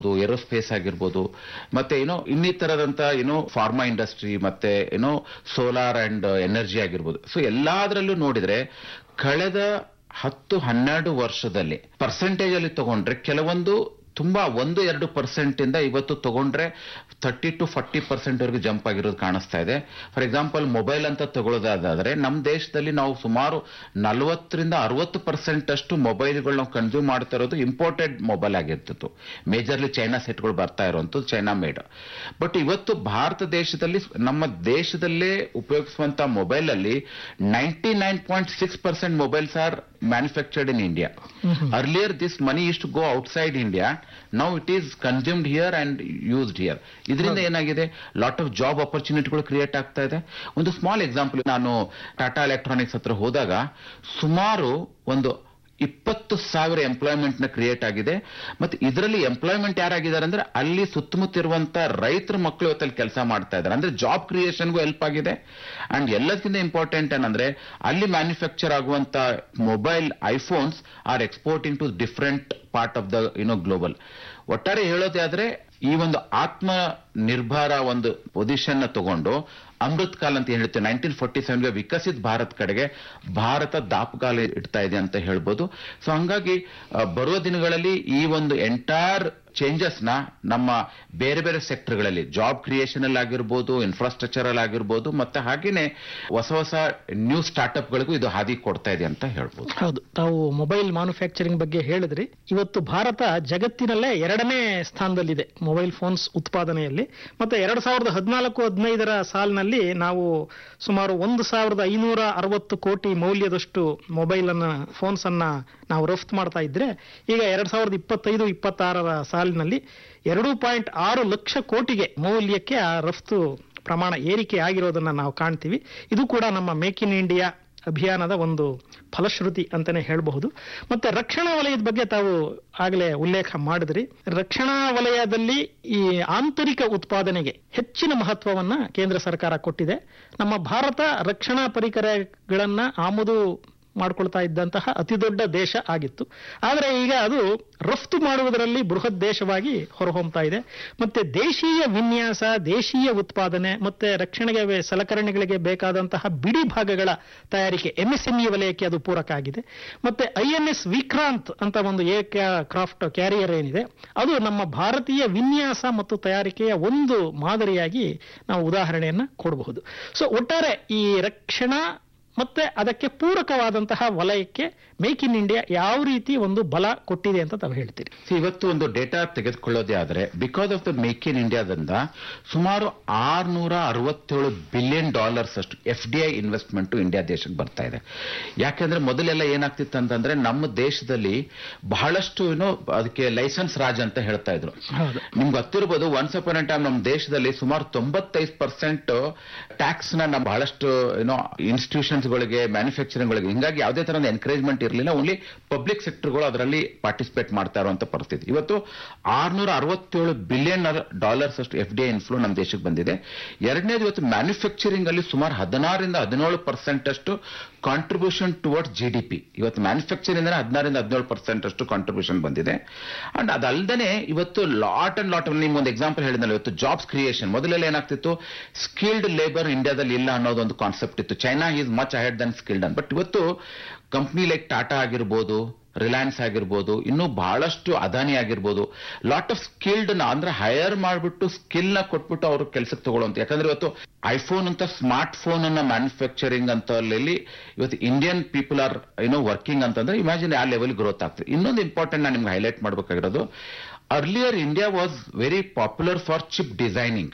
ಆಗಿರ್ಬೋದು ಏರೋಸ್ಪೇಸ್ ಆಗಿರ್ಬೋದು ಮತ್ತೆ ಏನೋ ಇನ್ನಿತರದಂತ ಏನೋ ಫಾರ್ಮಾ ಇಂಡಸ್ಟ್ರಿ ಮತ್ತೆ ಏನೋ ಸೋಲಾರ್ ಅಂಡ್ ಎನರ್ಜಿ ಆಗಿರ್ಬೋದು ಸೊ ಎಲ್ಲಾದ್ರಲ್ಲೂ ನೋಡಿದ್ರೆ ಕಳೆದ ಹತ್ತು ಹನ್ನೆರಡು ವರ್ಷದಲ್ಲಿ ಪರ್ಸೆಂಟೇಜ್ ಅಲ್ಲಿ ತಗೊಂಡ್ರೆ ಕೆಲವೊಂದು ತುಂಬಾ ಒಂದು ಎರಡು ಪರ್ಸೆಂಟ್ ಇಂದ ಇವತ್ತು ತಗೊಂಡ್ರೆ ತರ್ಟಿ ಟು ಫಾರ್ಟಿ ಪರ್ಸೆಂಟ್ ವರೆಗೂ ಜಂಪ್ ಆಗಿರೋದು ಕಾಣಿಸ್ತಾ ಇದೆ ಫಾರ್ ಎಕ್ಸಾಂಪಲ್ ಮೊಬೈಲ್ ಅಂತ ತಗೊಳ್ಳೋದಾದ್ರೆ ನಮ್ಮ ದೇಶದಲ್ಲಿ ನಾವು ಸುಮಾರು ನಲವತ್ತರಿಂದ ಅರವತ್ತು ಪರ್ಸೆಂಟ್ ಅಷ್ಟು ಮೊಬೈಲ್ಗಳು ನಾವು ಕನ್ಸ್ಯೂಮ್ ಮಾಡ್ತಾ ಇರೋದು ಇಂಪೋರ್ಟೆಡ್ ಮೊಬೈಲ್ ಆಗಿರ್ತಿತ್ತು ಮೇಜರ್ಲಿ ಚೈನಾ ಸೆಟ್ಗಳು ಬರ್ತಾ ಇರುವಂತದ್ದು ಚೈನಾ ಮೇಡ್ ಬಟ್ ಇವತ್ತು ಭಾರತ ದೇಶದಲ್ಲಿ ನಮ್ಮ ದೇಶದಲ್ಲೇ ಉಪಯೋಗಿಸುವಂತ ಮೊಬೈಲ್ ಅಲ್ಲಿ ninety nine point six percent mobiles are manufactured in India earlier this money is to go outside India now it is consumed here and used here ಇದರಿಂದ ಏನಾಗಿದೆ ಲಾಟ್ ಆಫ್ ಜಾಬ್ ಆಪರ್ಚುನಿಟಿಗಳು create ಆಗ್ತಾ ಇದೆ ಒಂದು small example ನಾನು Tata electronics ಹತ್ರ ಹೋದಾಗ ಸುಮಾರು ಒಂದು ಇಪ್ಪತ್ತು ಸಾವಿರ ಎಂಪ್ಲಾಯ್ಮೆಂಟ್ ನ ಕ್ರಿಯೇಟ್ ಆಗಿದೆ ಮತ್ತೆ ಇದರಲ್ಲಿ ಎಂಪ್ಲಾಯ್ಮೆಂಟ್ ಯಾರಾಗಿದ್ದಾರೆ ಅಂದ್ರೆ ಅಲ್ಲಿ ಸುತ್ತಮುತ್ತ ಇರುವಂತ ರೈತರ ಮಕ್ಕಳು ಇವತ್ತಲ್ಲಿ ಕೆಲಸ ಮಾಡ್ತಾ ಇದ್ದಾರೆ ಅಂದ್ರೆ ಜಾಬ್ ಕ್ರಿಯೇಷನ್ಗೂ ಹೆಲ್ಪ್ ಆಗಿದೆ ಅಂಡ್ ಎಲ್ಲದಕ್ಕಿಂತ ಇಂಪಾರ್ಟೆಂಟ್ ಏನಂದ್ರೆ ಅಲ್ಲಿ ಮ್ಯಾನುಫ್ಯಾಕ್ಚರ್ ಆಗುವಂತ mobile iPhones are exporting to different part of the you know global ಒಟ್ಟಾರೆ ಹೇಳೋದೇ ಆದ್ರೆ ಈ ಒಂದು ಆತ್ಮ ನಿರ್ಭರ ಒಂದು ಪೊಸಿಷನ್ ನ ತಗೊಂಡು ಅಮೃತ್ ಕಾಲ್ ಅಂತ ಹೇಳ್ತೇವೆ ನೈನ್ಟೀನ್ ಫೋರ್ಟಿ ಸೆವೆನ್ಗೆ ವಿಕಸಿತ ಭಾರತ್ ಕಡೆಗೆ ಭಾರತ ದಾಪುಗಾಲ ಇಡ್ತಾ ಇದೆ ಅಂತ ಹೇಳ್ಬೋದು ಸೊ ಹಂಗಾಗಿ ಆ, ಬರುವ ದಿನಗಳಲ್ಲಿ ಈ ಒಂದು ಎಂಟೈರ್ ಚೇಂಜಸ್ ನ ನಮ್ಮ ಬೇರೆ ಬೇರೆ ಸೆಕ್ಟರ್ಗಳಲ್ಲಿ ಜಾಬ್ ಕ್ರಿಯೇಷನ್ ಅಲ್ಲಿ ಆಗಿರ್ಬೋದು ಇನ್ಫ್ರಾಸ್ಟ್ರಕ್ಚರ್ ಅಲ್ಲಿ ಆಗಿರ್ಬೋದು ಮತ್ತೆ ಹಾಗೇನೆ ಹೊಸ ಹೊಸ ನ್ಯೂ ಸ್ಟಾರ್ಟ್ಅಪ್ ಗಳಿಗೂ ಇದು ಹಾದಿ ಕೊಡ್ತಾ ಇದೆ ಅಂತ ಹೇಳ್ಬೋದು ಹೌದು ತಾವು ಮೊಬೈಲ್ ಮ್ಯಾನುಫ್ಯಾಕ್ಚರಿಂಗ್ ಬಗ್ಗೆ ಹೇಳಿದ್ರಿ ಇವತ್ತು ಭಾರತ ಜಗತ್ತಿನಲ್ಲೇ ಎರಡನೇ ಸ್ಥಾನದಲ್ಲಿದೆ ಮೊಬೈಲ್ ಫೋನ್ಸ್ ಉತ್ಪಾದನೆಯಲ್ಲಿ ಮತ್ತೆ ಎರಡ್ ಸಾವಿರದ ಹದಿನಾಲ್ಕು ಹದಿನೈದರ ಸಾಲಿನಲ್ಲಿ ನಾವು ಸುಮಾರು ಒಂದು ಸಾವಿರದ ಐನೂರ ಅರವತ್ತು ಕೋಟಿ ಮೌಲ್ಯದಷ್ಟು ಮೊಬೈಲ್ ಅನ್ನ ಫೋನ್ಸ್ ಅನ್ನ ನಾವು ರಫ್ತು ಮಾಡ್ತಾ ಇದ್ರೆ ಈಗ ಎರಡ್ ಸಾವಿರದ ಇಪ್ಪತ್ತೈದು ಇಪ್ಪತ್ತಾರರ ಸಾಲಿನಲ್ಲಿ ಎರಡು ಪಾಯಿಂಟ್ ಆರು ಲಕ್ಷ ಕೋಟಿಗೆ ಮೌಲ್ಯಕ್ಕೆ ಆ ರಫ್ತು ಪ್ರಮಾಣ ಏರಿಕೆ ಆಗಿರೋದನ್ನ ನಾವು ಕಾಣ್ತೀವಿ ಇದು ಕೂಡ ನಮ್ಮ ಮೇಕ್ ಇನ್ ಇಂಡಿಯಾ ಅಭಿಯಾನದ ಒಂದು ಫಲಶ್ರುತಿ ಅಂತಾನೆ ಹೇಳಬಹುದು ಮತ್ತೆ ರಕ್ಷಣಾ ವಲಯದ ಬಗ್ಗೆ ತಾವು ಆಗಲೇ ಉಲ್ಲೇಖ ಮಾಡಿದ್ರಿ ರಕ್ಷಣಾ ವಲಯದಲ್ಲಿ ಈ ಆಂತರಿಕ ಉತ್ಪಾದನೆಗೆ ಹೆಚ್ಚಿನ ಮಹತ್ವವನ್ನ ಕೇಂದ್ರ ಸರ್ಕಾರ ಕೊಟ್ಟಿದೆ ನಮ್ಮ ಭಾರತ ರಕ್ಷಣಾ ಪರಿಕರಗಳನ್ನ ಆಮದು ಮಾಡ್ಕೊಳ್ತಾ ಇದ್ದಂತಹ ಅತಿ ದೊಡ್ಡ ದೇಶ ಆಗಿತ್ತು ಆದರೆ ಈಗ ಅದು ರಫ್ತು ಮಾಡುವುದರಲ್ಲಿ ಬೃಹತ್ ದೇಶವಾಗಿ ಹೊರಹೊಮ್ತಾ ಇದೆ ಮತ್ತೆ ದೇಶೀಯ ವಿನ್ಯಾಸ ದೇಶೀಯ ಉತ್ಪಾದನೆ ಮತ್ತೆ ರಕ್ಷಣೆಗೆ ವೇ- ಸಲಕರಣೆಗಳಿಗೆ ಬೇಕಾದಂತಹ ಬಿಡಿ ಭಾಗಗಳ ತಯಾರಿಕೆ ಎಂಎಸ್ಎಂಇ ವಲಯಕ್ಕೆ ಅದು ಪೂರಕ ಆಗಿದೆ ಮತ್ತೆ ಐಎನ್ಎಸ್ ವಿಕ್ರಾಂತ್ ಅಂತ ಒಂದು ಏಕ ಕ್ರಾಫ್ಟ್ ಕ್ಯಾರಿಯರ್ ಏನಿದೆ ಅದು ನಮ್ಮ ಭಾರತೀಯ ವಿನ್ಯಾಸ ಮತ್ತು ತಯಾರಿಕೆಯ ಒಂದು ಮಾದರಿಯಾಗಿ ನಾವು ಉದಾಹರಣೆಯನ್ನ ಕೊಡಬಹುದು ಸೊ ಒಟ್ಟಾರೆ ಈ ರಕ್ಷಣಾ ಮತ್ತೆ ಅದಕ್ಕೆ ಪೂರಕವಾದಂತಹ ವಲಯಕ್ಕೆ ಮೇಕ್ ಇನ್ ಇಂಡಿಯಾ ಯಾವ ರೀತಿ ಒಂದು ಬಲ ಕೊಟ್ಟಿದೆ ಅಂತ ತಾವು ಹೇಳ್ತೀರಿ See, ಇವತ್ತು ಒಂದು ಡೇಟಾ ತೆಗೆದುಕೊಳ್ಳೋದೇ ಆದ್ರೆ because of the make in ಇಂಡಿಯಾದಿಂದ ಸುಮಾರು ಆರ್ನೂರ ಅರವತ್ತೇಳು ಬಿಲಿಯನ್ ಡಾಲರ್ಸ್ ಅಷ್ಟು F D I investment India ದೇಶಕ್ಕೆ ಬರ್ತಾ ಇದೆ ಯಾಕೆಂದ್ರೆ ಮೊದಲೆಲ್ಲ ಏನಾಗ್ತಿತ್ತು ಅಂತಂದ್ರೆ ನಮ್ಮ ದೇಶದಲ್ಲಿ ಬಹಳಷ್ಟು ಏನೋ ಅದಕ್ಕೆ ಲೈಸೆನ್ಸ್ ರಾಜ್ ಅಂತ ಹೇಳ್ತಾ ಇದ್ರು ಹೌದು ನಿಮ್ಗೆ ಗೊತ್ತಿರ್ಬೋದು ಒನ್ಸ್ ಅಪಾನ್ ಟೈಮ್ ನಮ್ಮ ದೇಶದಲ್ಲಿ ಸುಮಾರು ತೊಂಬತ್ತೈದು ಪರ್ಸೆಂಟ್ ಟ್ಯಾಕ್ಸ್ ನ ನಮ್ಮ ಬಹಳಷ್ಟು ಏನೋ ಇನ್ಸ್ಟಿಟ್ಯೂಷನ್ಸ್ ಗಳಿಗೆ ಮ್ಯಾನುಫ್ಯಾಕ್ಚರಿಂಗ್ ಗಳಿಗೆ ಹಿಂಗಾಗಿ ಯಾವುದೇ ತರಹದ ಎನ್ಕರೇಜ್ಮೆಂಟ್ ಇರಲಿಲ್ಲ ಓನ್ಲಿ ಪಬ್ಲಿಕ್ ಸೆಕ್ಟರ್ಗಳು ಅದರಲ್ಲಿ ಪಾರ್ಟಿಸಿಪೇಟ್ ಮಾಡ್ತಾ ಇರುವಂತ ಪರಿಸ್ಥಿತಿ ಇವತ್ತು ಆರ್ನೂರ ಅರವತ್ತೇಳು ಬಿಲಿಯನ್ ಡಾಲರ್ಸ್ ಅಷ್ಟು ಎಫ್ ಡಿ ಐ ಇನ್ಫ್ಲೋ ನಮ್ಮ ದೇಶಕ್ಕೆ ಬಂದಿದೆ ಎರಡನೇದು ಇವತ್ತು ಮ್ಯಾನುಫ್ಯಾಕ್ಚರಿಂಗ್ ಅಲ್ಲಿ ಸುಮಾರು ಹದಿನಾರರಿಂದ ಹದಿನೇಳು ಪರ್ಸೆಂಟ್ ಅಷ್ಟು contribution towards G D P ಇವತ್ತು ಮ್ಯಾನುಫ್ಯಾಕ್ಚರಿಂಗ್ ಹದಿನಾರರಿಂದ ಹದಿನೇಳು ಪರ್ಸೆಂಟ್ ಅಷ್ಟು ಕಾಂಟ್ರಿಬ್ಯೂಷನ್ ಬಂದಿದೆ ಅಂಡ್ ಅದಲ್ಲದೆ ಇವತ್ತು ಲಾಟ್ ಅಂಡ್ ಲಾಟ್ ನಿಮ್ಗೆ ಒಂದು ಎಕ್ಸಾಂಪಲ್ ಹೇಳಿದ್ನಲ್ಲ ಇವತ್ತು ಜಾಬ್ಸ್ ಕ್ರಿಯೇಷನ್ ಮೊದಲೆಲ್ಲ ಏನಾಗ್ತಿತ್ತು ಸ್ಕಿಲ್ಡ್ ಲೇಬರ್ ಇಂಡಿಯಾದಲ್ಲಿ ಇಲ್ಲ ಅನ್ನೋದು ಒಂದು ಕಾನ್ಸೆಪ್ಟ್ ಇತ್ತು China is much ahead than skilled ಅನ್ ಬಟ್ ಇವತ್ತು ಕಂಪ್ನಿ ಲೈಕ್ ಟಾಟಾ ಆಗಿರ್ಬೋದು ರಿಲಯನ್ಸ್ ಆಗಿರ್ಬೋದು ಇನ್ನೂ ಬಹಳಷ್ಟು ಅದಾನಿ ಆಗಿರ್ಬೋದು ಲಾಟ್ ಆಫ್ ಸ್ಕಿಲ್ಡ್ ನ ಅಂದ್ರೆ ಹೈಯರ್ ಮಾಡಿಬಿಟ್ಟು ಸ್ಕಿಲ್ ನ ಕೊಟ್ಬಿಟ್ಟು ಅವರು ಕೆಲಸಕ್ಕೆ ತಗೊಳ್ಳುವಂತ ಯಾಕಂದ್ರೆ ಇವತ್ತು ಐಫೋನ್ ಅಂತ ಸ್ಮಾರ್ಟ್ ಫೋನ್ ಅನ್ನ ಮ್ಯಾನುಫ್ಯಾಕ್ಚರಿಂಗ್ ಅಂತ ಅಲ್ಲಿ ಇವತ್ತು ಇಂಡಿಯನ್ ಪೀಪಲ್ ಆರ್ ಏನೋ ವರ್ಕಿಂಗ್ ಅಂತಂದ್ರೆ ಇಮ್ಯಾಜಿನ್ ಆ ಲೆವೆಲ್ ಗ್ರೋತ್ ಆಗ್ತದೆ ಇನ್ನೊಂದು ಇಂಪಾರ್ಟೆಂಟ್ ನಾನು ನಿಮ್ಗೆ ಹೈಲೈಟ್ ಮಾಡಬೇಕಾಗಿರೋದು earlier India was very popular for chip designing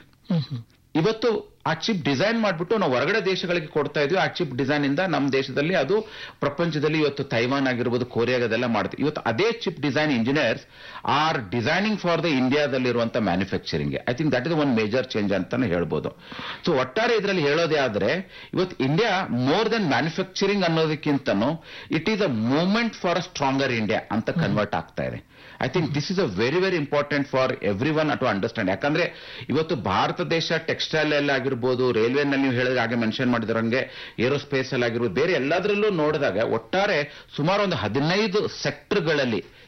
ಇವತ್ತು ಆ ಚಿಪ್ ಡಿಸೈನ್ ಮಾಡ್ಬಿಟ್ಟು ನಾವು ಹೊರಗಡೆ ದೇಶಗಳಿಗೆ ಕೊಡ್ತಾ ಇದ್ವಿ ಆ ಚಿಪ್ ಡಿಸೈನ್ ಇಂದ ನಮ್ಮ ದೇಶದಲ್ಲಿ ಅದು ಪ್ರಪಂಚದಲ್ಲಿ ಇವತ್ತು ತೈವಾನ್ ಆಗಿರ್ಬೋದು ಕೊರಿಯಾಗದೆಲ್ಲ ಮಾಡುತ್ತೆ ಇವತ್ತು ಅದೇ chip design engineers are designing for the ಇಂಡಿಯಾದಲ್ಲಿರುವಂತ manufacturing I think that is one major change ಅಂತಾನೆ ಹೇಳ್ಬೋದು ಸೊ ಒಟ್ಟಾರೆ ಇದರಲ್ಲಿ ಹೇಳೋದೇ ಆದ್ರೆ ಇವತ್ತು ಇಂಡಿಯಾ ಮೋರ್ ದೆನ್ ಮ್ಯಾನುಫ್ಯಾಕ್ಚರಿಂಗ್ ಅನ್ನೋದಕ್ಕಿಂತನೂ it is a movement for a stronger India ಅಂತ ಕನ್ವರ್ಟ್ ಆಗ್ತಾ ಇದೆ I think this is a very very important for everyone to understand ಯಾಕಂದ್ರೆ ಇವತ್ತು ಭಾರತ ದೇಶ ಟೆಕ್ಸ್ಟೈಲ್ ಅಲ್ಲಿ ಆಗಿರ್ಬೋದು ರೈಲ್ವೆನಲ್ಲಿ ನೀವು ಹೇಳಿದ್ರೆ ಹಾಗೆ ಮೆನ್ಷನ್ ಮಾಡಿದ್ರಂಗೆ ಏರೋಸ್ಪೇಸ್ ಅಲ್ಲಿ ಆಗಿರ್ಬೋದು ಬೇರೆ ಎಲ್ಲದರಲ್ಲೂ ನೋಡಿದಾಗ ಒಟ್ಟಾರೆ ಸುಮಾರು ಒಂದು ಹದಿನೈದು ಸೆಕ್ಟರ್ಗಳಲ್ಲಿ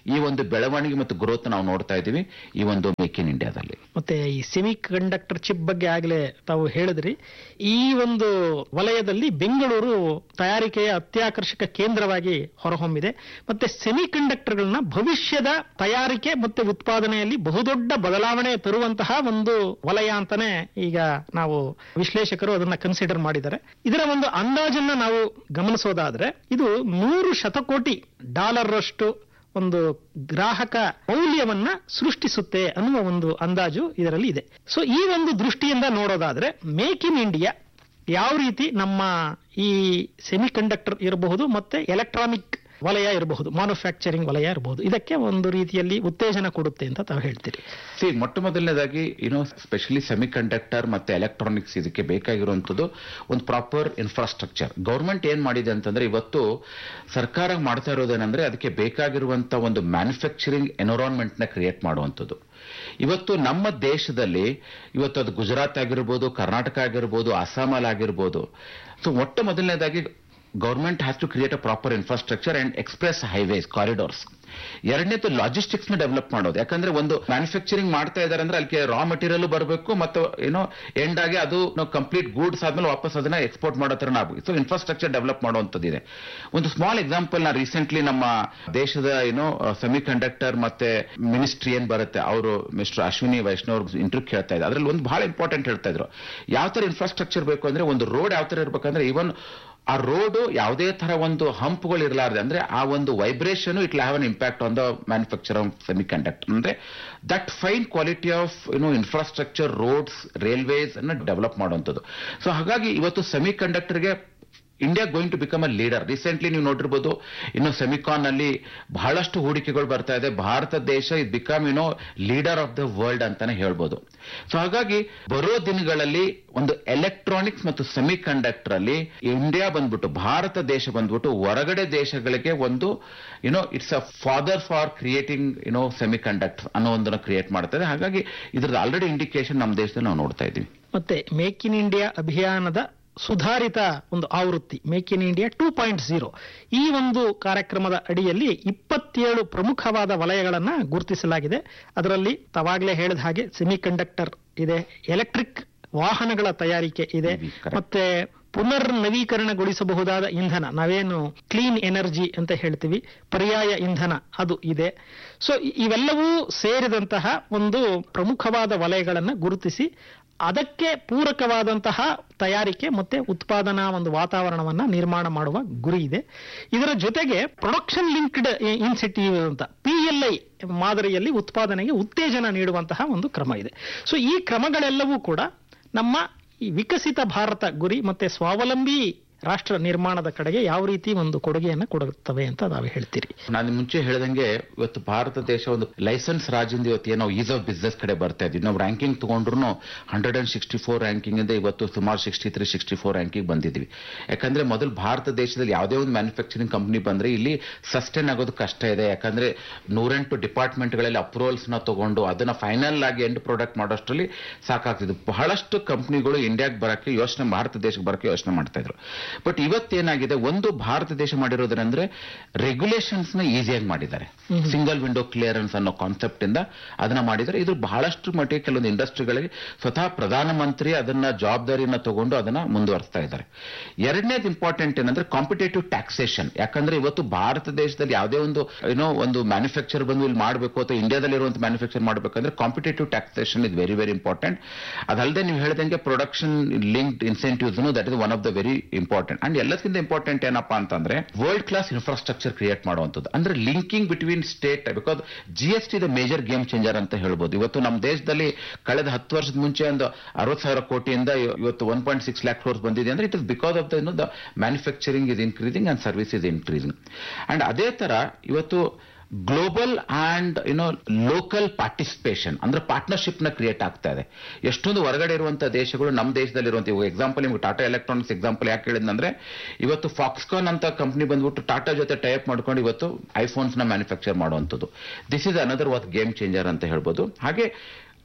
ಈ ಒಂದು ಬೆಳವಣಿಗೆ ಮತ್ತು ಗ್ರೋತ್ ನಾವು ನೋಡ್ತಾ ಇದ್ದೀವಿ ಈ ಒಂದು ಮೇಕ್ ಇನ್ ಇಂಡಿಯಾದಲ್ಲಿ ಮತ್ತೆ ಈ ಸೆಮಿ ಕಂಡಕ್ಟರ್ ಚಿಪ್ ಬಗ್ಗೆ ಆಗ್ಲೇ ತಾವು ಹೇಳಿದ್ರಿ ಈ ಒಂದು ವಲಯದಲ್ಲಿ ಬೆಂಗಳೂರು ತಯಾರಿಕೆಯ ಅತ್ಯಾಕರ್ಷಕ ಕೇಂದ್ರವಾಗಿ ಹೊರಹೊಮ್ಮಿದೆ ಮತ್ತೆ ಸೆಮಿ ಕಂಡಕ್ಟರ್ಗಳನ್ನ ಭವಿಷ್ಯದ ತಯಾರಿಕೆ ಮತ್ತೆ ಉತ್ಪಾದನೆಯಲ್ಲಿ ಬಹುದೊಡ್ಡ ಬದಲಾವಣೆ ತರುವಂತಹ ಒಂದು ವಲಯ ಅಂತಾನೆ ಈಗ ನಾವು ವಿಶ್ಲೇಷಕರು ಅದನ್ನ ಕನ್ಸಿಡರ್ ಮಾಡಿದ್ದಾರೆ ಇದರ ಒಂದು ಅಂದಾಜನ್ನ ನಾವು ಗಮನಿಸೋದಾದ್ರೆ ಇದು ನೂರು ಶತಕೋಟಿ ಡಾಲರ್ ಅಷ್ಟು ಒಂದು ಗ್ರಾಹಕ ಮೌಲ್ಯವನ್ನ ಸೃಷ್ಟಿಸುತ್ತೆ ಅನ್ನುವ ಒಂದು ಅಂದಾಜು ಇದರಲ್ಲಿ ಇದೆ ಸೊ ಈ ಒಂದು ದೃಷ್ಟಿಯಿಂದ ನೋಡೋದಾದ್ರೆ ಮೇಕ್ ಇನ್ ಇಂಡಿಯಾ ಯಾವ ರೀತಿ ನಮ್ಮ ಈ ಸೆಮಿ ಕಂಡಕ್ಟರ್ ಇರಬಹುದು ಮತ್ತೆ ಎಲೆಕ್ಟ್ರಾನಿಕ್ ವಲಯ ಇರಬಹುದು ಮ್ಯಾನುಫ್ಯಾಕ್ಚರಿಂಗ್ ವಲಯ ಇರಬಹುದು ಇದಕ್ಕೆ ಒಂದು ರೀತಿಯಲ್ಲಿ ಉತ್ತೇಜನ ಕೊಡುತ್ತೆ ಅಂತ ತಾವು ಹೇಳ್ತೀರಿ ಸಿ ಮೊಟ್ಟ ಮೊದಲನೇದಾಗಿ ಏನೋ ಸ್ಪೆಷಲಿ ಸೆಮಿ ಕಂಡಕ್ಟರ್ ಮತ್ತೆ ಎಲೆಕ್ಟ್ರಾನಿಕ್ಸ್ ಇದಕ್ಕೆ ಬೇಕಾಗಿರುವಂತದ್ದು ಒಂದು ಪ್ರಾಪರ್ ಇನ್ಫ್ರಾಸ್ಟ್ರಕ್ಚರ್ ಗೌರ್ಮೆಂಟ್ ಏನ್ ಮಾಡಿದೆ ಅಂತಂದ್ರೆ ಇವತ್ತು ಸರ್ಕಾರ ಮಾಡ್ತಾ ಇರೋದೇನಂದ್ರೆ ಅದಕ್ಕೆ ಬೇಕಾಗಿರುವಂತ ಒಂದು ಮ್ಯಾನುಫ್ಯಾಕ್ಚರಿಂಗ್ ಎನ್ವಿರಾನ್ಮೆಂಟ್ ನ ಕ್ರಿಯೇಟ್ ಮಾಡುವಂಥದ್ದು ಇವತ್ತು ನಮ್ಮ ದೇಶದಲ್ಲಿ ಇವತ್ತು ಅದು ಗುಜರಾತ್ ಆಗಿರ್ಬೋದು ಕರ್ನಾಟಕ ಆಗಿರ್ಬೋದು ಅಸ್ಸಾಮಲ್ಲಿ ಆಗಿರ್ಬೋದು ಸೊ ಮೊಟ್ಟ ಮೊದಲನೇದಾಗಿ government has to create a proper infrastructure and express highways corridors ಎರಡನೇದು ಲಾಜಿಸ್ಟಿಕ್ಸ್ ನ ಡೆವಲಪ್ ಮಾಡೋದು ಯಾಕಂದ್ರೆ ಒಂದು ಮ್ಯಾನುಫ್ಯಾಕ್ಚರಿಂಗ್ ಮಾಡ್ತಾ ಇದಾರೆ ಅಂದ್ರೆ ಅಲ್ಲಿ ರಾ ಮಟೀರಿಯಲ್ ಬರಬೇಕು ಮತ್ತು ಏನೋ ಎಂಡ್ ಆಗಿ ಅದು ಕಂಪ್ಲೀಟ್ ಗೂಡ್ಸ್ ಆದ್ಮೇಲೆ ವಾಪಸ್ ಅದನ್ನ ಎಕ್ಸ್ಪೋರ್ಟ್ ಮಾಡೋ ತರ ನಾವು ಸೊ ಇನ್ಫ್ರಾಸ್ಟ್ರಕ್ಚರ್ ಡೆವಲಪ್ ಮಾಡುವಂತದ್ದಿದೆ ಒಂದು ಸ್ಮಾಲ್ ಎಕ್ಸಾಂಪಲ್ ನಾ ರೀಸೆಂಟ್ಲಿ ನಮ್ಮ ದೇಶದ ಏನೋ ಸೆಮಿ ಕಂಡಕ್ಟರ್ ಮತ್ತೆ ಮಿನಿಸ್ಟ್ರಿ ಏನ್ ಬರುತ್ತೆ ಅವರು ಮಿಸ್ಟರ್ ಅಶ್ವಿನಿ ವೈಷ್ಣವ್ ಇಂಟರ್ವ್ಯೂ ಕೇಳ್ತಾ ಇದ್ದಾರೆ ಅದ್ರಲ್ಲಿ ಒಂದು ಬಹಳ ಇಂಪಾರ್ಟೆಂಟ್ ಹೇಳ್ತಾ ಇದ್ರು ಯಾವ ತರ ಇನ್ಫ್ರಾಸ್ಟ್ರಕ್ಚರ್ ಬೇಕು ಅಂದ್ರೆ ಒಂದು ರೋಡ್ ಯಾವ ತರ ಇರ್ಬೇಕಂದ್ರೆ ಇವನ್ ಆ ರೋಡ್ ಯಾವುದೇ ತರ ಒಂದು ಹಂಪ್ಗಳು ಇರಲಾರ್ದೆ ಅಂದ್ರೆ ಆ ಒಂದು vibration it have an impact on the manufacture of semiconductor ಅಂದ್ರೆ that fine quality of you know infrastructure roads railways ಅನ್ನ ಡೆವಲಪ್ ಮಾಡುವಂಥದ್ದು ಸೊ ಹಾಗಾಗಿ ಇವತ್ತು ಸೆಮಿ ಕಂಡಕ್ಟರ್ಗೆ India going to become a leader recently ನೀವು ನೋಡಿರ್ಬೋದು ಇನ್ನು ಸೆಮಿಕಾನ್ ನಲ್ಲಿ ಬಹಳಷ್ಟು ಹೂಡಿಕೆಗಳು ಬರ್ತಾ ಇದೆ ಭಾರತ ದೇಶ ಇದ್ become you know leader of the world ಅಂತಾನೆ ಹೇಳ್ಬೋದು ಸೊ ಹಾಗಾಗಿ ಬರೋ ದಿನಗಳಲ್ಲಿ ಒಂದು ಎಲೆಕ್ಟ್ರಾನಿಕ್ಸ್ ಮತ್ತು ಸೆಮಿ ಕಂಡಕ್ಟರ್ ಅಲ್ಲಿ ಇಂಡಿಯಾ ಬಂದ್ಬಿಟ್ಟು ಭಾರತ ದೇಶ ಬಂದ್ಬಿಟ್ಟು ಹೊರಗಡೆ ದೇಶಗಳಿಗೆ ಒಂದು you know it's a father for creating you know semiconductor ಅನ್ನೋ ಒಂದನ್ನು ಕ್ರಿಯೇಟ್ ಮಾಡ್ತದೆ ಹಾಗಾಗಿ ಇದ್ರದ್ದು ಆಲ್ರೆಡಿ ಇಂಡಿಕೇಶನ್ ನಮ್ಮ ದೇಶದಲ್ಲಿ ನಾವು ನೋಡ್ತಾ ಇದ್ದೀವಿ ಮತ್ತೆ ಮೇಕ್ ಇನ್ ಇಂಡಿಯಾ ಅಭಿಯಾನದ ಸುಧಾರಿತ ಒಂದು ಆವೃತ್ತಿ make in India two point zero ಈ ಒಂದು ಕಾರ್ಯಕ್ರಮದ ಅಡಿಯಲ್ಲಿ ಇಪ್ಪತ್ತೇಳು ಪ್ರಮುಖವಾದ ವಲಯಗಳನ್ನ ಗುರುತಿಸಲಾಗಿದೆ ಅದರಲ್ಲಿ ತಾವಾಗಲೇ ಹೇಳಿದ ಹಾಗೆ ಸೆಮಿ ಕಂಡಕ್ಟರ್ ಇದೆ ಎಲೆಕ್ಟ್ರಿಕ್ ವಾಹನಗಳ ತಯಾರಿಕೆ ಇದೆ EV, correct. ಮತ್ತೆ ಪುನರ್ ನವೀಕರಣಗೊಳಿಸಬಹುದಾದ ಇಂಧನ ನಾವೇನು ಕ್ಲೀನ್ ಎನರ್ಜಿ ಅಂತ ಹೇಳ್ತೀವಿ ಪರ್ಯಾಯ ಇಂಧನ ಅದು ಇದೆ ಸೊ ಇವೆಲ್ಲವೂ ಸೇರಿದಂತಹ ಒಂದು ಪ್ರಮುಖವಾದ ವಲಯಗಳನ್ನು ಗುರುತಿಸಿ ಅದಕ್ಕೆ ಪೂರಕವಾದಂತಹ ತಯಾರಿಕೆ ಮತ್ತೆ ಉತ್ಪಾದನಾ ಒಂದು ವಾತಾವರಣವನ್ನ ನಿರ್ಮಾಣ ಮಾಡುವ ಗುರಿ ಇದೆ ಇದರ ಜೊತೆಗೆ ಪ್ರೊಡಕ್ಷನ್ ಲಿಂಕ್ಡ್ ಇನ್ಸೆಂಟಿವ್ ಅಂತ ಪಿಎಲ್ಐ ಮಾದರಿಯಲ್ಲಿ ಉತ್ಪಾದನೆಗೆ ಉತ್ತೇಜನ ನೀಡುವಂತಹ ಒಂದು ಕ್ರಮ ಇದೆ ಸೊ ಈ ಕ್ರಮಗಳೆಲ್ಲವೂ ಕೂಡ ನಮ್ಮ ಈ ವಿಕಸಿತ ಭಾರತ ಗುರಿ ಮತ್ತೆ ಸ್ವಾವಲಂಬಿ ರಾಷ್ಟ್ರ ನಿರ್ಮಾಣದ ಕಡೆಗೆ ಯಾವ ರೀತಿ ಒಂದು ಕೊಡುಗೆಯನ್ನು ಕೊಡುತ್ತವೆ ಅಂತ ನಾವು ಹೇಳ್ತೀರಿ ನಾನು ಮುಂಚೆ ಹೇಳ್ದಂಗೆ ಇವತ್ತು ಭಾರತ ದೇಶ ಒಂದು ಲೈಸೆನ್ಸ್ ರಾಜ್ಯದಿಂದ ಇವತ್ತು ಏನೋ ಈಸ್ ಆಫ್ ಬಿಸ್ನೆಸ್ ಕಡೆ ಬರ್ತಾ ಇದ್ವಿ ನಾವು ರ್ಯಾಂಕಿಂಗ್ ತಗೊಂಡ್ರು hundred and sixty four ranking ಇಂದ ಇವತ್ತು ಸುಮಾರು sixty three sixty four ranking ಬಂದಿದ್ವಿ ಯಾಕಂದ್ರೆ ಮೊದಲು ಭಾರತ ದೇಶದಲ್ಲಿ ಯಾವುದೇ ಒಂದು ಮ್ಯಾನುಫ್ಯಾಕ್ಚರಿಂಗ್ ಕಂಪನಿ ಬಂದ್ರೆ ಇಲ್ಲಿ ಸಸ್ಟೈನ್ ಆಗೋದು ಕಷ್ಟ ಇದೆ ಯಾಕಂದ್ರೆ ನೂರೆಂಟು ಡಿಪಾರ್ಟ್ಮೆಂಟ್ಗಳಲ್ಲಿ ಅಪ್ರೂವಲ್ಸ್ ನ ತಗೊಂಡು ಅದನ್ನ ಫೈನಲ್ ಆಗಿ ಎಂಡ್ ಪ್ರಾಡಕ್ಟ್ ಮಾಡೋಷ್ಟರಲ್ಲಿ ಸಾಕಾಗ್ತಿದ್ದು ಬಹಳಷ್ಟು ಕಂಪನಿಗಳು ಇಂಡಿಯಾಗೆ ಬರಕ್ಕೆ ಯೋಚನೆ ಭಾರತ ದೇಶಕ್ಕೆ ಬರಕ್ಕೆ ಯೋಚನೆ ಮಾಡ್ತಾ ಇದ್ರು ಬಟ್ ಇವತ್ತೇನಾಗಿದೆ ಒಂದು ಭಾರತ ದೇಶ ಮಾಡಿರೋದ್ರಂದ್ರೆ ರೆಗ್ಯುಲೇಷನ್ಸ್ ನ ಈಸಿಯಾಗಿ ಮಾಡಿದ್ದಾರೆ ಸಿಂಗಲ್ ವಿಂಡೋ ಕ್ಲಿಯರೆನ್ಸ್ ಅನ್ನೋ ಕಾನ್ಸೆಪ್ಟ್ ಇಂದ ಅದನ್ನ ಮಾಡಿದ್ದಾರೆ ಇದು ಬಹಳಷ್ಟು ಮಟ್ಟಿಗೆ ಕೆಲವೊಂದು ಇಂಡಸ್ಟ್ರಿಗಳಿಗೆ ಸ್ವತಃ ಪ್ರಧಾನಮಂತ್ರಿ ಅದನ್ನ ಜವಾಬ್ದಾರಿಯನ್ನ ತಗೊಂಡು ಅದನ್ನ ಮುಂದುವರಿಸ್ತಾ ಇದ್ದಾರೆ ಎರಡನೇದು ಇಂಪಾರ್ಟೆಂಟ್ ಏನಂದ್ರೆ ಕಾಂಪಿಟೇಟಿವ್ ಟ್ಯಾಕ್ಸೇಷನ್ ಯಾಕಂದ್ರೆ ಇವತ್ತು ಭಾರತ ದೇಶದಲ್ಲಿ ಯಾವುದೇ ಒಂದು ಏನೋ ಒಂದು ಮ್ಯಾನುಫ್ಯಾಕ್ಚರ್ ಬಂದು ಇಲ್ಲಿ ಮಾಡಬೇಕು ಅಥವಾ ಇಂಡಿಯಾದಲ್ಲಿ ಇರುವಂತ ಮ್ಯಾನುಫ್ಯಾಕ್ಚರ್ ಮಾಡಬೇಕಂದ್ರೆ competitive taxation is very very important ಅದಲ್ಲದೆ ನೀವು ಹೇಳಿದಂಗೆ production linked incentives that is one of the very important and ಎಲ್ಲಕ್ಕಿಂತ ಇಂಪಾರ್ಟೆಂಟ್ ಏನಪ್ಪಾ ಅಂತಂದ್ರೆ ವರ್ಲ್ಡ್ ಕ್ಲಾಸ್ ಇನ್ಫ್ರಾಸ್ಟ್ರಕ್ಚರ್ ಕ್ರಿಯೇಟ್ ಮಾಡುವಂಥದ್ದು ಅಂದ್ರೆ linking between state because G S T the major game changer ಅಂತ ಹೇಳ್ಬೋದು ಇವತ್ತು ನಮ್ಮ ದೇಶದಲ್ಲಿ ಕಳೆದ ಹತ್ತು ವರ್ಷದ ಮುಂಚೆ ಒಂದು ಅರವತ್ತು ಸಾವಿರ ಕೋಟಿಯಿಂದ ಇವ- ಇವತ್ತು one point six lakh crores ಬಂದಿದೆ ಅಂದ್ರೆ it is because of the the manufacturing is increasing and service is increasing and ಅದೇ ತರ ಇವತ್ತು global and you know local participation ಅಂದ್ರೆ ಪಾರ್ಟ್ನರ್ಶಿಪ್ ನ ಕ್ರಿಯೇಟ್ ಆಗ್ತಾ ಇದೆ ಎಷ್ಟೊಂದು ಹೊರಗಡೆ ಇರುವಂತಹ ದೇಶಗಳು ನಮ್ಮ ದೇಶದಲ್ಲಿ ಇರುವಂತ ಎಕ್ಸಾಂಪಲ್ ನಿಮ್ಗೆ ಟಾಟಾ ಎಲೆಕ್ಟ್ರಾನಿಕ್ಸ್ ಎಕ್ಸಾಂಪಲ್ ಯಾಕೆ ಹೇಳಿದ್ನಂದ್ರೆ ಇವತ್ತು ಫಾಕ್ಸ್ಕಾನ್ ಅಂತ ಕಂಪನಿ ಬಂದ್ಬಿಟ್ಟು ಟಾಟಾ ಜೊತೆ ಟೈಪ್ ಮಾಡ್ಕೊಂಡು ಇವತ್ತು ಐಫೋನ್ಸ್ ನ ಮ್ಯಾನುಫ್ಯಾಕ್ಚರ್ ಮಾಡುವಂಥದ್ದು ದಿಸ್ ಇಸ್ ಅನದರ್ ವಾತ್ ಗೇಮ್ ಚೇಂಜರ್ ಅಂತ ಹೇಳ್ಬೋದು ಹಾಗೆ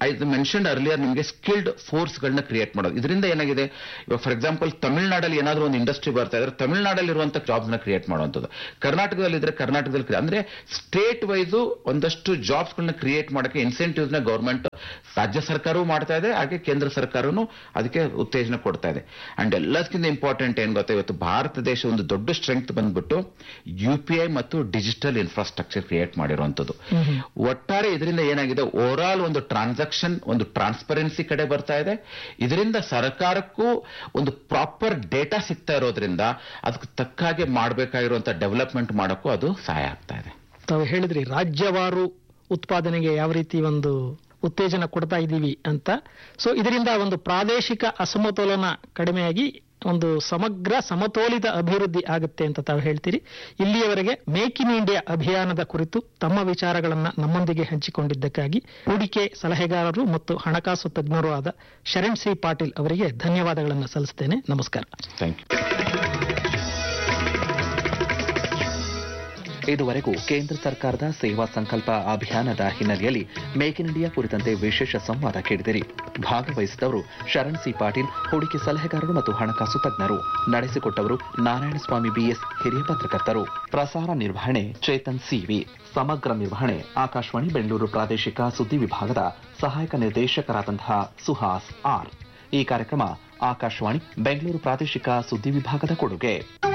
ಐ ಮೆನ್ಷನ್ ಅರ್ಲಿಯರ್ ನಿಮಗೆ ಸ್ಕಿಲ್ಡ್ ಫೋರ್ಸ್ ಗಳನ್ನ ಕ್ರಿಯೇಟ್ ಮಾಡೋದು ಇದರಿಂದ ಏನಾಗಿದೆ ಇವಾಗ ಫಾರ್ ಎಕ್ಸಾಂಪಲ್ ತಮಿಳ್ನಾಡಲ್ಲಿ ಏನಾದರೂ ಒಂದು ಇಂಡಸ್ಟ್ರಿ ಬರ್ತಾ ಇದ್ರೆ ತಮಿಳ್ನಾಡಲ್ಲಿ ಇರುವಂತ ಜಾಬ್ಸ್ ನ ಕ್ರಿಯೇಟ್ ಮಾಡುವಂಥದ್ದು ಕರ್ನಾಟಕದಲ್ಲಿ ಇದ್ರೆ ಕರ್ನಾಟಕದಲ್ಲಿ create- ಅಂದ್ರೆ ಸ್ಟೇಟ್ ವೈಸ್ ಒಂದಷ್ಟು ಜಾಬ್ಸ್ ಗಳನ್ನ ಕ್ರಿಯೇಟ್ ಮಾಡಕ್ಕೆ ಇನ್ಸೆಂಟಿವ್ಸ್ ನ ಗೌರ್ಮೆಂಟ್ ರಾಜ್ಯ ಸರ್ಕಾರವೂ ಮಾಡ್ತಾ ಇದೆ ಹಾಗೆ ಕೇಂದ್ರ ಸರ್ಕಾರನು ಅದಕ್ಕೆ ಉತ್ತೇಜನ ಕೊಡ್ತಾ ಇದೆ ಅಂಡ್ ಎಲ್ಲದಕ್ಕಿಂತ ಇಂಪಾರ್ಟೆಂಟ್ ಏನ್ ಗೊತ್ತಾ ಇವತ್ತು ಭಾರತ ದೇಶ ಒಂದು ದೊಡ್ಡ ಸ್ಟ್ರೆಂತ್ ಬಂದ್ಬಿಟ್ಟು ಯು ಪಿ ಐ ಮತ್ತು ಡಿಜಿಟಲ್ ಇನ್ಫ್ರಾಸ್ಟ್ರಕ್ಚರ್ ಕ್ರಿಯೇಟ್ ಮಾಡಿರುವಂತದ್ದು ಒಟ್ಟಾರೆ ಇದರಿಂದ ಏನಾಗಿದೆ ಓವರ್ ಆಲ್ ಒಂದು ಟ್ರಾನ್ಸಾಕ್ಷನ್ ಒಂದು ಟ್ರಾನ್ಸ್ಪರೆನ್ಸಿ ಕಡೆ ಬರ್ತಾ ಇದೆ ಇದರಿಂದ ಸರ್ಕಾರಕ್ಕೂ ಒಂದು ಪ್ರಾಪರ್ ಡೇಟಾ ಸಿಗ್ತಾ ಇರೋದ್ರಿಂದ ಅದಕ್ಕೆ ತಕ್ಕ ಹಾಗೆ ಮಾಡಬೇಕಾಗಿರುವಂತ ಡೆವಲಪ್ಮೆಂಟ್ ಮಾಡೋಕ್ಕೂ ಅದು ಸಹಾಯ ಆಗ್ತಾ ಇದೆ ತಾವು ಹೇಳಿದ್ರಿ ರಾಜ್ಯವಾರು ಉತ್ಪಾದನೆಗೆ ಯಾವ ರೀತಿ ಒಂದು ಉತ್ತೇಜನ ಕೊಡ್ತಾ ಇದ್ದೀವಿ ಅಂತ ಸೊ ಇದರಿಂದ ಒಂದು ಪ್ರಾದೇಶಿಕ ಅಸಮತೋಲನ ಕಡಿಮೆಯಾಗಿ ಒಂದು ಸಮಗ್ರ ಸಮತೋಲಿತ ಅಭಿವೃದ್ಧಿ ಆಗುತ್ತೆ ಅಂತ ತಾವು ಹೇಳ್ತೀರಿ ಇಲ್ಲಿಯವರೆಗೆ ಮೇಕ್ ಇನ್ ಇಂಡಿಯಾ ಅಭಿಯಾನದ ಕುರಿತು ತಮ್ಮ ವಿಚಾರಗಳನ್ನ ನಮ್ಮೊಂದಿಗೆ ಹಂಚಿಕೊಂಡಿದ್ದಕ್ಕಾಗಿ ಹೂಡಿಕೆ ಸಲಹೆಗಾರರು ಮತ್ತು ಹಣಕಾಸು ತಜ್ಞರು ಆದ ಶರಣ್ ಸಿ ಪಾಟೀಲ್ ಅವರಿಗೆ ಧನ್ಯವಾದಗಳನ್ನು ಸಲ್ಲಿಸ್ತೇನೆ ನಮಸ್ಕಾರ ಥ್ಯಾಂಕ್ ಯು ಇದುವರೆಗೂ ಕೇಂದ್ರ ಸರ್ಕಾರದ ಸೇವಾ ಸಂಕಲ್ಪ ಅಭಿಯಾನದ ಹಿನ್ನೆಲೆಯಲ್ಲಿ ಮೇಕ್ ಇನ್ ಇಂಡಿಯಾ ಕುರಿತಂತೆ ವಿಶೇಷ ಸಂವಾದ ಕೇಳಿದಿರಿ ಭಾಗವಹಿಸಿದವರು ಶರಣ್ ಸಿ ಪಾಟೀಲ್ ಹೂಡಿಕೆ ಸಲಹೆಗಾರರು ಮತ್ತು ಹಣಕಾಸು ತಜ್ಞರು ನಡೆಸಿಕೊಟ್ಟವರು ನಾರಾಯಣಸ್ವಾಮಿ ಬಿಎಸ್ ಹಿರಿಯ ಪತ್ರಕರ್ತರು ಪ್ರಸಾರ ನಿರ್ವಹಣೆ ಚೇತನ್ ಸಿವಿ ಸಮಗ್ರ ನಿರ್ವಹಣೆ ಆಕಾಶವಾಣಿ ಬೆಂಗಳೂರು ಪ್ರಾದೇಶಿಕ ಸುದ್ದಿ ವಿಭಾಗದ ಸಹಾಯಕ ನಿರ್ದೇಶಕರಾದಂತಹ ಸುಹಾಸ್ ಆರ್ ಈ ಕಾರ್ಯಕ್ರಮ ಆಕಾಶವಾಣಿ ಬೆಂಗಳೂರು ಪ್ರಾದೇಶಿಕ ಸುದ್ದಿ ವಿಭಾಗದ ಕೊಡುಗೆ